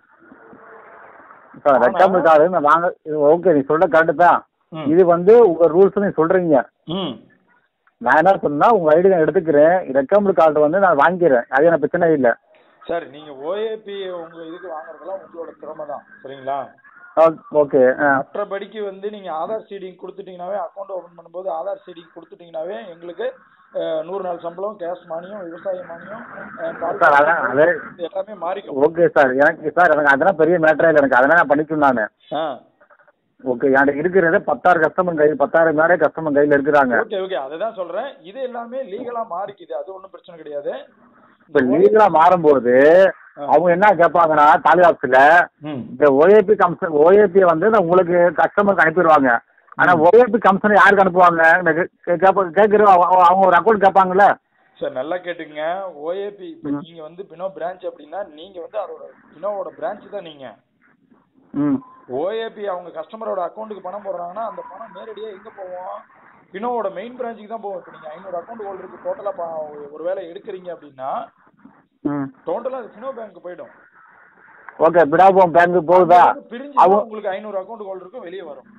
சார் ரெக்கார்டு கார்டு நான் வாங்க இது ஓகே நீ சொல்ற கரெக்டு தான் ம். இது வந்து உங்க ரூல்ஸ் நீ சொல்றீங்க ம் நான் என்ன சொன்னா உங்க ஐடி நான் எடுத்துக்கிறேன் ரெக்கார்டு கார்டு வந்து நான் வாங்கிக்கிறேன் அது எனக்கு பிரச்சனை இல்லை சார் நீங்க ஓஏபி உங்க இதுக்கு வாங்குறதெல்லாம் உங்களோட திறமை தான் சரிங்களா ஓகே ஆ மற்றபடிக்கு வந்து நீங்க ஆதார் சீடிங் கொடுத்துட்டீங்கனாவே அக்கௌண்ட் ஓபன் பண்ணும்போது ஆதார் சீடிங் கொடுத்துட்டீங்கனாவே எங்களுக்கு அஹ், நூறு நாள் சம்பளம் கேஷ் மானியம் விவசாய மானியம் அஹ், பால் சார் அதான் அது இது எல்லாமே மாறிக்கும் ஓகே சார் எனக்கு சார் எனக்கு அதெல்லாம் பெரிய மேட்டரே இல்லை எனக்கு அதெல்லாம் நான் பண்ணிக்கணும் நான் ஆ ஓகே என்கிட்ட இருக்கிறது பத்தாயிரம் கஸ்டமர் கையில் பத்தாயிரம் மேலே கஸ்டமர் கையில் இருக்கிறாங்க ஓகே ஓகே அதுதான் சொல்றேன் இது எல்லாமே லீகலா மாறிக்குது அது ஒண்ணும் பிரச்சனை கிடையாது இப்போ லீகலாக மாறும்போது அவங்க என்ன கேட்பாங்கன்னா தாலுகா ஆஃபீஸில் ம் இந்த ஓஏபி கமிஷன் ஓஏபி வந்து நான் உங்களுக்கு கஸ்டமருக்கு அனுப்பிடுவாங்க ஆனால் ஓஏபி கமிஷன் யாருக்கு அனுப்புவாங்க எனக்கு கே- கேப்ப கேட்குற அவங்க ஒரு அக்கௌண்ட் கேட்பாங்கல்ல சார் நல்லா கேட்டுங்க ஓஏபி இப்போ நீங்க வந்து பினோ பிரான்ச் அப்படின்னா நீங்க வந்து அதோட பினோவோட பிரான்ச் தான் நீங்க ம் ஓஏபி அவங்க கஸ்டமரோட அக்கௌண்ட்டுக்கு பணம் போடுறாங்கன்னா அந்த பணம் நேரடியா எங்க போவோம் பினோவோட மெயின் பிரான்ச்சுக்கு தான் போகும் இப்போ நீங்க ஐநூறு அக்கௌண்ட் ஹோல்டருக்கு டோட்டலா ஒருவேளை எடுக்கிறீங்க அப்படின்னா ம் டோட்டலா அது பினோ பேங்க் போயிடும் ஓகே பிடாபோம் பேங்க்கு போகுதா அது பிரிஞ்சு தான் அவங்க உங்களுக்கு ஐநூறு அக்கௌண்ட் ஹோல்டருக்கும் வெளியே வரும்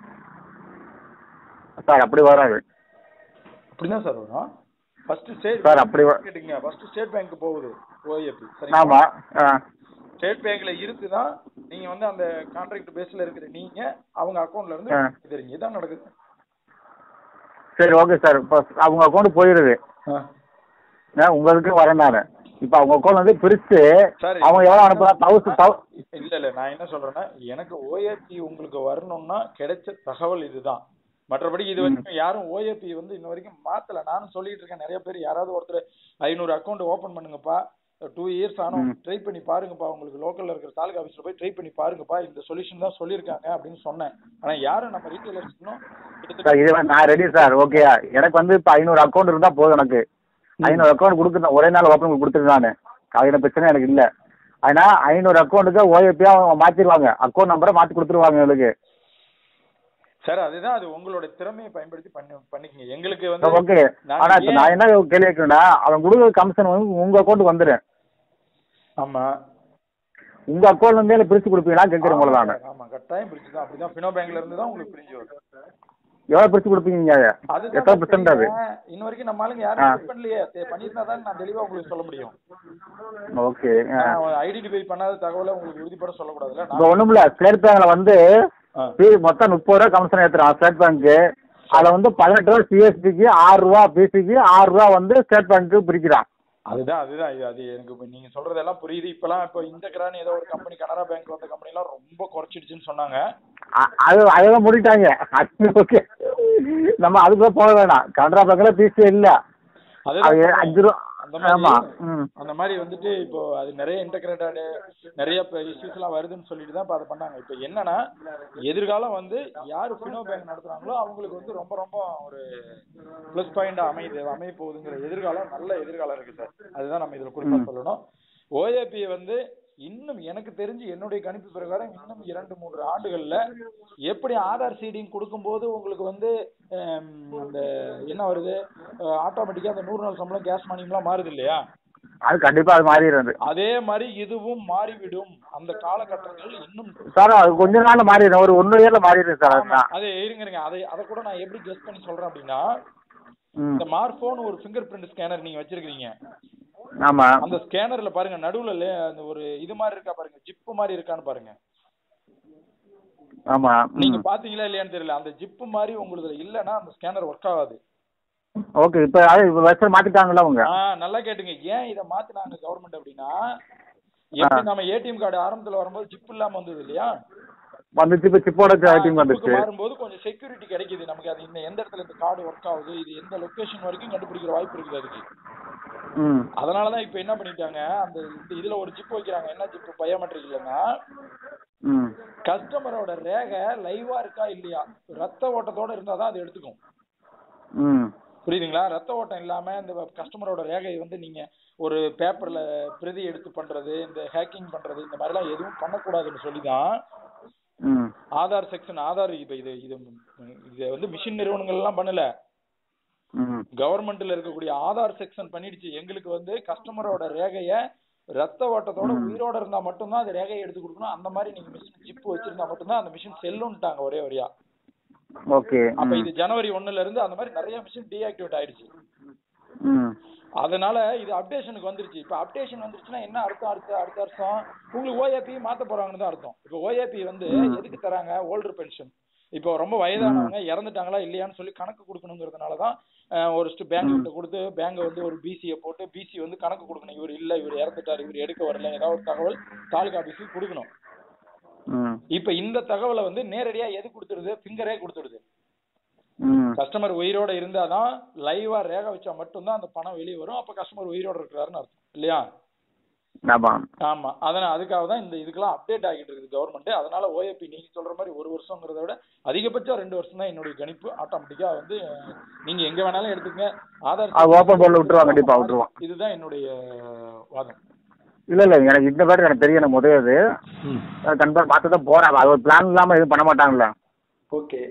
சார் அப்படி வராது அப்படிதான் சார் வரும் ஃபர்ஸ்ட் ஸ்டேட் சார் அப்படி வ- கேட்டுங்க ஃபர்ஸ்ட் ஸ்டேட் பேங்க் போகுது ஓஏபி சரிங்களா ஆமாம் ஆ ஸ்டேட் பேங்க்ல இருந்து தான் நீங்க வந்து அந்த கான்ட்ராக்ட் பேஸ்ல இருக்கிற நீங்க அவங்க அக்கவுண்ட்ல இருந்து ஆ. தெரியுங்க இதான் நடக்குது சரி ஓகே சார் இப்போ அவங்க அக்கௌண்ட் போயிடுது ஆ, உங்களுக்கு வரேன் நான் இப்போ அவங்க அக்கௌண்ட் வந்து பிரித்து சரி. அவங்க எவ்வளோ அனுப்புறா தௌசண்ட் தௌ இல்ல இல்ல நான் என்ன சொல்றேன்னா எனக்கு ஓஏபி உங்களுக்கு வரணும்னா கிடைச்ச தகவல் இதுதான் மற்றபடி இது வரைக்கும் யாரும் ஓஏபி வந்து இன்ன வரைக்கும் மாத்தல நானும் சொல்லிட்டு இருக்கேன் நிறைய பேர் யாராவது ஒருத்தர் ஐநூறு அக்கௌண்ட் ஓபன் பண்ணுங்கப்பா டூ இயர்ஸ் ஆனும் ட்ரை பண்ணி பாருங்கப்பா உங்களுக்கு லோக்கல்ல இருக்கிற தாலுகா ஆஃபீஸ்ல போய் ட்ரை பண்ணி பாருங்கப்பா இந்த சொல்யூஷன் தான் சொல்லியிருக்காங்க அப்படின்னு சொன்னேன் ஆனா யாரும் நம்ம ரீட்டைலர்ஸ் இன்னும் கிட்டத்தட்ட சார் இது நான் ரெடி சார் ஓகே எனக்கு வந்து இப்போ ஐநூறு அக்கௌண்ட் இருந்தால் போதும் எனக்கு ஐநூறு அக்கௌண்ட் கொடுக்குறேன் ஒரே நாள் ஓப்பன் கொடுத்துருக்கேன் நான் அது என்ன பிரச்சனை எனக்கு இல்லை ஆனால் ஐநூறு அக்கௌண்ட்டுக்கு ஓஏபியாக அவங்க மாற்றிடுவாங்க அக்கௌண்ட் நம்பரை மாற்றி கொடுத்துருவாங்க எங்களுக்கு சார் அதுதான் அது உங்களோட திறமையை பயன்படுத்தி பண்ணி பண்ணிக்கங்க எங்களுக்கு வந்து ஓகே நாங்க ஆனால் இப்போ ஏன்- நான் என்ன கேள்வி கேட்கணும்னா அவன் கொடுக்குற கமிஷன் வந்து உங்கள் அக்கௌண்ட்டுக்கு வந்துடும் ஆமா உங்கள் அக்கௌண்ட்லேருந்தே பிரித்து கொடுப்பீங்களா கேட்குறேன் உங்களை நான் ஆமா, ஆமா கட்டாயம் பிரிச்சு தான் அப்படிதான் பினோ பேங்க்ல இருந்து தான் உங்களுக்கு பிரிஞ்சு வரும் எவ்வளோ பிரித்து கொடுப்பீங்க நீங்கள் அதுதான் எத்தனை நான் பெர்சென்ட் அது தெரியல. இன்ன வரைக்கும் நம்ம ஆளுங்க ஆ. யாரும் check பண்ணலையே தெ- பண்ணியிருந்தா தான் நான் தெளிவா உங்களுக்கு சொல்ல முடியும் ஓகே ஆ ஐடென்டிஃபை பண்ணாத தகவலை உங்களுக்கு உறுதிப்பட சொல்லக்கூடாதுல்ல இப்போ நான் ஒன்றும் இல்லை ஸ்டேட் பேங்க்கில் வந்து ஆ. fee மொத்தம் முப்பது ரூபா கமிஷன் ஏற்றுறான் ஸ்டேட் பேங்க்கு அதில் வந்து பதினெட்டு ரூபா சிஎஸ்பிக்கு ஆறு ரூபா பிசிக்கு ஆறு ரூபா வந்து ஸ்டேட் பேங்க்கு பிரிக்கிறான் அதுதான் அதுதான் இது அது எனக்கு இப்ப நீங்க சொல்றதெல்லாம் புரியுது இப்பெல்லாம் இப்போ இந்த கிரான் ஏதோ ஒரு கம்பெனி கனரா பேங்க் வந்த கம்பெனி எல்லாம் ரொம்ப குறைச்சிடுச்சுன்னு சொன்னாங்க அ- அது அதெல்லாம் மூடிட்டாங்க அது ஓகே நம்ம அதுக்குள்ள போக வேணாம் கனரா பேங்க்ல ஃபீஸே இல்லை அது அதுதான் அஞ்சு ரூபா அந்த ஆமா மாதிரி ம் அந்த மாதிரி வந்துட்டு இப்போ அது நிறைய இன்டகிரேட்டட் நிறைய இஷ்யூஸ் எல்லாம் வருதுன்னு சொல்லிட்டு தான் இப்போ அதை பண்ணாங்க இப்போ என்னன்னா எதிர்காலம் வந்து யார் ஃபினோ பேங்க் நடத்துறாங்களோ அவங்களுக்கு வந்து ரொம்ப ரொம்ப ஒரு ப்ளஸ் பாயிண்ட் அமையுது அமைய போகுதுங்கிற எதிர்காலம் நல்ல எதிர்காலம் இருக்கு சார் அதுதான் நம்ம இதுல குறிப்பா சொல்லணும் ஓஏபி வந்து இன்னும் எனக்கு தெரிஞ்சு என்னுடைய கணிப்பு பிரகாரம் இன்னும் இரண்டு மூன்று ஆண்டுகள்ல எப்படி ஆதார் சீடிங் கொடுக்கும்போது உங்களுக்கு வந்து ஹம், இந்த என்ன வருது ஆட்டோமேட்டிக்கா அந்த நூறு நாள் சம்பளம் கேஸ் மானியம்லாம் மாறுது இல்லையா அது கண்டிப்பா அது மாறிடுறது அதே மாதிரி இதுவும் மாறிவிடும் அந்த காலகட்டங்கள் இன்னும் சார் அது கொஞ்ச நாள்ல மாறிடும் ஒரு ஒன்னு இயர்ல மாறிடும் சார் ஆமா, அதுதான் அது இருங்க இருங்க அதை அதை கூட நான் எப்படி கெஸ் பண்ணி சொல்றேன் அப்படின்னா ம் இந்த மார்போன் ஒரு ஃபிங்கர் பிரிண்ட் ஸ்கேனர் நீங்க வச்சிருக்கீங்க ஆமா அந்த ஸ்கேனர்ல பாருங்க நடுவுல லே- அந்த ஒரு இது மாதிரி இருக்கா பாருங்க ஜிப்பு மாதிரி இருக்கான்னு பாருங்க ஆமா நீங்க ம் பாத்தீங்களா இல்லையான்னு தெரியல அந்த ஜிப்பு மாதிரி உங்களுக்கு இல்லைன்னா அந்த ஸ்கேனர் ஒர்க் ஆகாது ஓகே இப்போ அது இப்போ வெஸ்டர் மாத்திட்டாங்கல்ல அவங்க ஆ நல்லா கேட்டுங்க ஏன் இதை மாத்தினாங்க கவர்மெண்ட் அப்படின்னா எப்படி நம்ம ஏடிஎம் கார்டு ஆரம்பத்துல வரும்போது ஜிப் இல்லாம வந்தது இல்லையா வந்துச்சு இப்போ சிப்போட டீம் ஜிப்புக்கு வந்துச்சு மாறும்போது கொஞ்சம் செக்யூரிட்டி கிடைக்குது நமக்கு அது இந்த எந்த இடத்துல இந்த கார்டு ஒர்க் ஆகுது இது எந்த லொகேஷன் வரைக்கும் கண்டுபிடிக்கிற வாய்ப்பு இருக்குது அதுக்கு ம் அதனாலதான் இப்ப என்ன பண்ணிட்டாங்க அந்த இந்த இதுல ஒரு ஜிப் வைக்கிறாங்க என்ன ஜிப் பயோமெட்ரிக் இல்லைன்னா ம் கஸ்டமரோட ரேகை லைவா இருக்கா இல்லையா ரத்த ஓட்டத்தோட இருந்தாதான் அது எடுத்துக்கும் ம் புரியுதுங்களா ரத்த ஓட்டம் இல்லாம இந்த கஸ்டமரோட ரேகை வந்து நீங்க ஒரு பேப்பர்ல பிரதி எடுத்து பண்றது இந்த ஹேக்கிங் பண்றது இந்த மாதிரிலாம் எதுவும் பண்ணக்கூடாதுன்னு சொல்லி தான் ம் ஆதார் செக்ஷன் ஆதார் இப்ப இது இது இது வந்து மிஷின் நிறுவனங்கள் எல்லாம் பண்ணல ம் கவர்மெண்ட்ல இருக்கக்கூடிய ஆதார் செக்ஷன் பண்ணிடுச்சு எங்களுக்கு வந்து கஸ்டமரோட ரேகைய ரத்த ஓட்டத்தோட உயிரோட இருந்தா மட்டும்தான் அது ரேகையை எடுத்து கொடுக்கணும் அந்த மாதிரி நீங்க மிஷின் ஜிப் வச்சிருந்தா மட்டும்தான் அந்த மிஷின் செல்லுன்ட்டாங்க ஒரே வரியா ஓகே அப்ப ம் இது ஜனவரி ஒண்ணுல இருந்து அந்த மாதிரி நிறைய மிஷின் டீஆக்டிவேட் ஆயிடுச்சு ம் அதனால இது அப்டேஷனுக்கு வந்துருச்சு இப்ப அப்டேஷன் வந்துருச்சுன்னா என்ன அர்த்தம் அடுத்த அடுத்த வருஷம் உங்களுக்கு ஓஏபி மாத்த போறாங்கன்னு தான் அர்த்தம் இப்போ ஓஏபி வந்து எதுக்கு தராங்க ஓல்டர் பென்ஷன் இப்போ ரொம்ப வயதானவங்க இறந்துட்டாங்களா இல்லையான்னு சொல்லி கணக்கு கொடுக்கணுங்கிறதுனால தான் அஹ், ஒரு பேங்க் கிட்ட கொடுத்து பேங்க் வந்து ஒரு பிசியை போட்டு பிசி வந்து கணக்கு கொடுக்கணும் இவர் இல்ல இவர் இறந்துட்டார் இவர் எடுக்க வரல ஏதாவது ஒரு தகவல் தாலுகா ஆபீஸுக்கு கொடுக்கணும் ம் இப்ப இந்த தகவலை வந்து நேரடியா எது கொடுத்துடுது ஃபிங்கரே கொடுத்துடுது ம் கஸ்டமர் உயிரோட இருந்தாதான் லைவா ரேக வச்சா மட்டும்தான் அந்த பணம் வெளியே வரும் அப்ப கஸ்டமர் உயிரோட இருக்கிறாருன்னு அர்த்தம் இல்லையா ஆமாம் ஆமா அதனால அதுக்காக தான் இந்த இதுக்கெல்லாம் அப்டேட் ஆகிட்டு இருக்குது கவர்மெண்ட் அதனால ஓஏபி நீங்க சொல்ற மாதிரி ஒரு வருஷங்கிறத விட அதிகபட்சம் ரெண்டு வருஷம் தான் என்னுடைய கணிப்பு ஆட்டோமேட்டிக்கா வந்து அஹ், நீங்க எங்க வேணாலும் எடுத்துக்கங்க ஆதார் அது open போர்டில் விட்டுருவாங்க, கண்டிப்பா விட்டுருவான். இதுதான் என்னுடைய வாதம் இல்லை இல்லை எனக்கு இந்த பேர் எனக்கு தெரியும் எனக்கு உதவியது கன்ஃபார்ம் பார்த்து தான் போகிறேன் அது ஒரு பிளான் இல்லாமல் எதுவும் பண்ண மாட்டாங்கல்ல ஓகே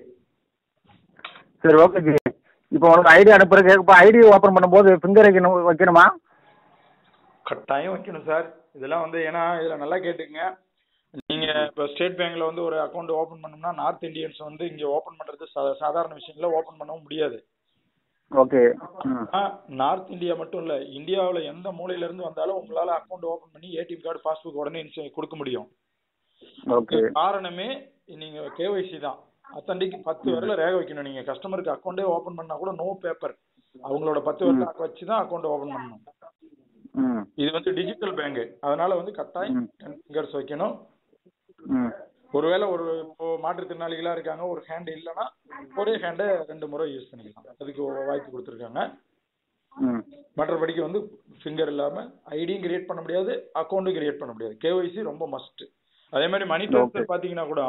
சரி ஓகே ஜி இப்போ உனக்கு ஐடி அனுப்புறதுக்கு இப்போ ஐடி ஓப்பன் பண்ணும்போது ஃபிங்கர் வைக்கணும் வைக்கணுமா கட்டாயம் வைக்கணும் சார் இதெல்லாம் வந்து ஏன்னா இதுல நல்லா கேட்டுங்க நீங்க இப்போ ஸ்டேட் பேங்க்ல வந்து ஒரு அக்கௌண்ட் ஓபன் பண்ணோம்னா நார்த் இந்தியன்ஸ் வந்து இங்க ஓபன் பண்றது சா- சாதாரண விஷயங்கள ஓபன் பண்ணவும் முடியாது ஓகே ம் ஆனா, நார்த் இந்தியா மட்டும் இல்ல இந்தியாவுல எந்த மூலையில இருந்து வந்தாலும் உங்களால அக்கௌண்ட் ஓபன் பண்ணி ஏடிஎம் கார்டு பாஸ்புக் உடனே instant கொடுக்க முடியும் ஓகே காரணமே நீங்க கேஒய்சி தான் அத்தன்றைக்கு பத்து வரல ரேக வைக்கணும் நீங்க கஸ்டமருக்கு அக்கௌண்டே ஓபன் பண்ணா கூட நோ பேப்பர் அவங்களோட பத்து வரல வச்சு தான் அக்கௌண்ட் ஓபன் பண்ணணும் ம் இது வந்து டிஜிட்டல் பேங்க் அதனால வந்து கட்டாயம் ம். ஃபிங்கர்ஸ் வைக்கணும் ம் ஒருவேளை ஒரு இப்போ மாற்றுத்திறனாளிகளா இருக்காங்க ஒரு ஹேண்ட் இல்லைன்னா ஒரே ஹேண்டை ரெண்டு முறை யூஸ் பண்ணிக்கலாம் அதுக்கு ஒரு வாய்ப்பு கொடுத்துருக்காங்க ம் மற்றபடிக்கு வந்து ஃபிங்கர் இல்லாம ஐடியும் கிரியேட் பண்ண முடியாது அக்கௌண்ட்டும் கிரியேட் பண்ண முடியாது கேஒய்சி ரொம்ப மஸ்ட் அதே மாதிரி மணி ட்ரான்ஸ்ஃபர் பாத்தீங்கன்னா கூட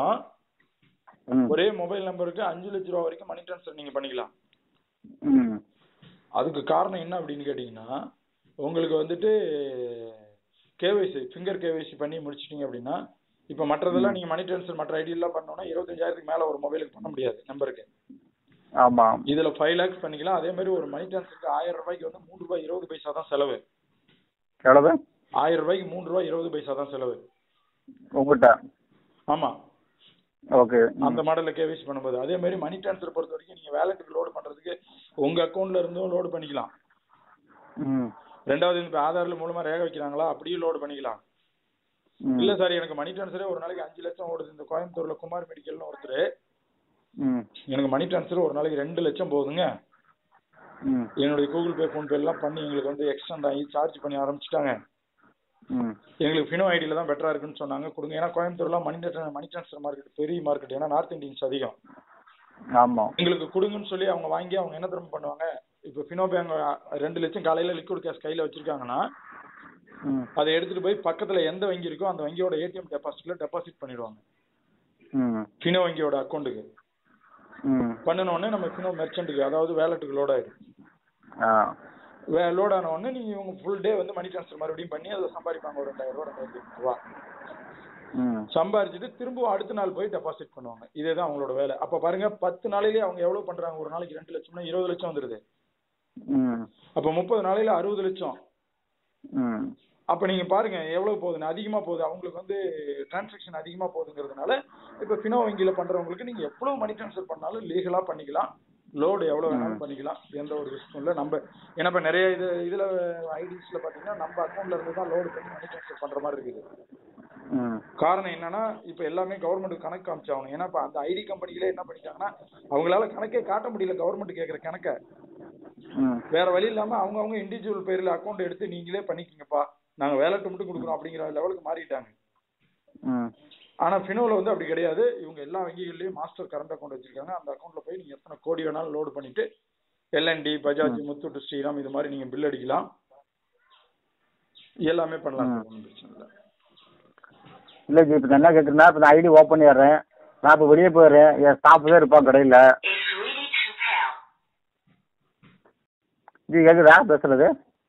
ம் ஒரே மொபைல் நம்பருக்கு அஞ்சு லட்ச ரூபா வரைக்கும் மணி ட்ரான்ஸ்ஃபர் நீங்க பண்ணிக்கலாம் ம் அதுக்கு காரணம் என்ன அப்படின்னு கேட்டீங்கன்னா உங்களுக்கு வந்துட்டு கேவைசி ஃபிங்கர் கேவைசி பண்ணி முடிச்சிட்டீங்க அப்படின்னா இப்போ மற்றதெல்லாம் நீங்க மணி ட்ரான்ஸ்ஃபர் மற்ற ஐடி எல்லாம் பண்ணோம்னா இருபத்தஞ்சாயிரத்துக்கு மேல ஒரு மொபைலுக்கு பண்ண முடியாது நம்பருக்கு ஆமாம் இதுல ஃபைவ் லேக்ஸ் பண்ணிக்கலாம் அதே மாதிரி ஒரு மணி ட்ரான்ஸ்ஃபருக்கு ஆயிரம் ரூபாய்க்கு வந்து மூணு ரூபாய் இருபது பைசா தான் செலவு எவ்வளவு ஆயிரம் ரூபாய்க்கு மூணு ரூபாய் இருபது பைசா தான் செலவு உங்கள்கிட்ட ஆமா ஓகே அந்த மாடல்ல கேவிசி பண்ணும்போது அதே மாதிரி மணி ட்ரான்ஸ்ஃபர் பொறுத்த வரைக்கும் நீங்க வேலெட்டுக்கு லோடு பண்றதுக்கு உங்க அக்கௌண்ட்ல இருந்தும் லோடு பண்ணிக்கலாம் ம் ரெண்டாவது இப்ப ஆதார்ல மூலமா ரேக வைக்கிறாங்களா அப்படியும் லோடு பண்ணிக்கலாம் ம் இல்ல சார் எனக்கு மணி ட்ரான்ஸ்ஃபரே ஒரு நாளைக்கு அஞ்சு லட்சம் ஓடுது இந்த கோயம்புத்தூர்ல குமார் மெடிக்கல்னு ஒருத்தர் ம் எனக்கு மணி ட்ரான்ஸ்ஃபர் ஒரு நாளைக்கு ரெண்டு லட்சம் போகுதுங்க ம் என்னுடைய கூகுள் பே ஃபோன்பே எல்லாம் பண்ணி எங்களுக்கு வந்து எக்ஸ்டெண்ட் ஆகி சார்ஜ் பண்ணி ஆரம்பிச்சிட்டாங்க ம் எங்களுக்கு ஃபினோ ஐடியில தான் பெட்டரா இருக்குன்னு சொன்னாங்க கொடுங்க ஏன்னா கோயம்புத்தூர்லாம் மணி மணி டிரான்ஸ்ஃபர் மார்க்கெட் பெரிய மார்க்கெட் ஏன்னா நார்த் இந்தியன்ஸ் அதிகம் ஆமாம் எங்களுக்கு கொடுங்கன்னு சொல்லி அவங்க வாங்கி அவங்க என்ன திரும்ப பண்ணுவாங்க இப்போ ஃபினோ பேங்க் ரெண்டு லட்சம் காலையில லிக்விட் கேஷ் கையில வச்சிருக்காங்கன்னா ம் அதை எடுத்துட்டு போய் பக்கத்துல எந்த வங்கி இருக்கோ அந்த வங்கியோட ஏடிஎம் டெபாசிட்ல டெபாசிட் பண்ணிடுவாங்க ம் ஃபினோ வங்கியோட அக்கௌண்ட்டுக்கு ம் பண்ணின உடனே நம்ம ஃபினோ மெர்ச்சன்ட்டுக்கு அதாவது வேலெட்டுக்கு லோட் ஆயிடும் ஆ வே லோட் ஆன உடனே நீங்க இவங்க ஃபுல் டே வந்து மணி ட்ரான்ஸ்ஃபர் மறுபடியும் பண்ணி அதில் சம்பாதிப்பாங்க ஒரு ரெண்டாயிரம் ரூபா ரெண்டாயிரத்தி ஐநூறு ரூபா ம் சம்பாரிச்சுட்டு திரும்பவும் அடுத்த நாள் போய் டெபாசிட் பண்ணுவாங்க இதே தான் அவங்களோட வேலை அப்ப பாருங்க பத்து நாளையிலேயே அவங்க எவ்வளவு பண்றாங்க ஒரு நாளைக்கு ரெண்டு லட்சம்னா இருபது லட்சம் வந்துருது ம் அப்ப முப்பது நாளையில அறுபது லட்சம் ம் அப்ப நீங்க பாருங்க எவ்வளவு போகுதுன்னு அதிகமா போகுது அவங்களுக்கு வந்து டிரான்சாக்ஷன் அதிகமா போகுதுங்கிறதுனால இப்ப ஃபினோ வங்கியில பண்றவங்களுக்கு நீங்க எவ்வளவு மணி ட்ரான்ஸ்ஃபர் பண்ணாலும் லீகலா பண்ணிக்கலாம் லோடு எவ்வளவு வேணாலும் பண்ணிக்கலாம் எந்த ஒரு ரிஸ்க்கும் இல்லை நம்ம ஏன்னா இப்ப நிறைய இது இதுல ஐடிஸ்ல பாத்தீங்கன்னா நம்ம அக்கௌண்ட்ல இருந்து தான் லோடு பண்ணி மணி ட்ரான்ஸ்ஃபர் பண்ற மாதிரி இருக்குது ம் காரணம் என்னன்னா இப்ப எல்லாமே கவர்மெண்ட் கணக்கு காமிச்சாகணும் ஏன்னா இப்ப அந்த ஐடி கம்பெனிகளே என்ன பண்ணிட்டாங்கன்னா அவங்களால கணக்கே காட்ட முடியல கவர்மெண்ட் கேக்குற கணக்கை ம் வேற வழி இல்லாம அவங்க அவங்க இண்டிவிஜுவல் பேர்ல அக்கௌண்ட் எடுத்து நீங்களே பண்ணிக்கங்கப்பா நாங்க வேலட்டு மட்டும் கொடுக்குறோம் அப்படிங்கிற லெவலுக்கு மாறிட்டாங்க ம் ஆனா ஃபினோல வந்து அப்படி கிடையாது இவங்க எல்லா வங்கிகள்லயும் மாஸ்டர் கரண்ட் அக்கௌண்ட் வச்சிருக்காங்க அந்த அக்கௌண்ட்ல போய் நீங்க எத்தனை கோடி வேணாலும் லோடு பண்ணிட்டு எல்என்டி பஜாஜ் முத்தூட் ஸ்ரீராம் இது மாதிரி நீங்க பில் அடிக்கலாம் எல்லாமே பண்ணலாம் சார் ஒன்றும் பிரச்சனை இல்லை இல்லை ஜி இப்போ நான் என்ன கேட்குறேன்னா இப்போ நான் ஐடி ஓப்பன் பண்ணிடுறேன் நான் இப்போ வெளியே போயிடுறேன் என் ஸ்டாஃப் தான் இருப்பான் கடையில் is ready to pair. Ji கேட்குதா பேசுறது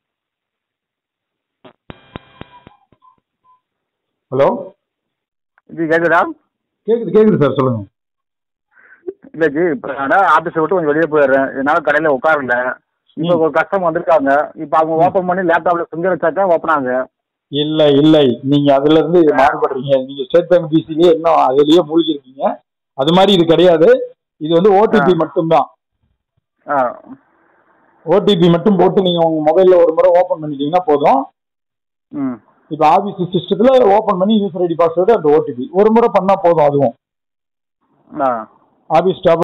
ஹலோ ஜி கேட்குதா கேக்குது கேக்குது சார் சொல்லுங்க இல்லை ஜி இப்போ நான் ஆஃபீஸை விட்டு கொஞ்சம் வெளியே போயிடுறேன் என்னால் கடையில் உட்காரல இப்போ ஒரு கஸ்டமர் வந்திருக்காங்க இப்போ அவங்க ஓப்பன் பண்ணி லேப்டாப்பில் ஃபிங்கர் வச்சா தான் ஓப்பன் ஆகுது இல்லை இல்லை நீங்க அதுல இருந்து மாறுபடுறீங்க நீங்க ஸ்டேட் பேங்க் பிசிலேயே இன்னும் அதுலயே மூழ்கி இருக்கீங்க அது மாதிரி இது கிடையாது இது வந்து ஓடிபி மட்டும்தான் ஆ ஓடிபி மட்டும் போட்டு நீங்க உங்க மொபைல்ல ஒரு முறை ஓபன் பண்ணிட்டீங்கன்னா போதும் ம் இப்போ ஆபீஸ் சிஸ்டத்துல ஓபன் பண்ணி யூசர் ஐடி பாஸ்வேர்டு அந்த ஓடிபி ஒரு முறை பண்ணா போதும் அதுவும் ஆ ஆபீஸ் ஸ்டாப்